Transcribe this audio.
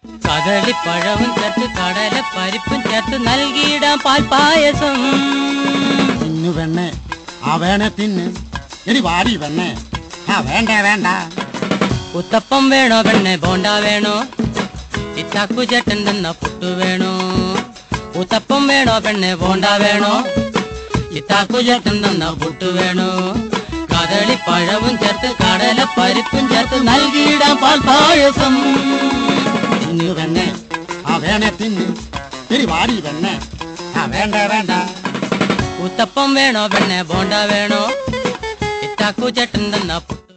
കദളിപ്പഴവും ചേർത്ത് കടല പരിപ്പും ചേർത്ത് നൽകിയിടാം പാൽപ്പായസം തിന്നു പെണ്ണെ ആ വേണേ തിന്ന് എടി വാടി പെണ്ണെ ആ വേണ്ട വേണ്ട ഉത്തപ്പം വേണോ പെണ്ണെ ബോണ്ട വേണോ ചിറ്റാക്കു ചേട്ടൻ തന്ന പുട്ടു വേണോ ഉത്തപ്പം വേണോ പെണ്ണെ ബോണ്ട വേണോ ചിറ്റാക്കു ചേട്ടൻ തന്ന പുട്ടു വേണോ കദളിപ്പഴവും ചേർത്ത് കടല പരിപ്പും ചേർത്ത് നൽകിയിടാം പാൽപ്പായസം തിന്നു പെണ്ണെ ആ വേണേ തിന്ന് എടി വാടി പെണ്ണെ ആ വേണ്ട വേണ്ട ഉത്തപ്പം വേണോ പെണ്ണെ ബോണ്ട വേണോ ചിറ്റാക്കു ചേട്ടൻ തന്ന പുട്ടു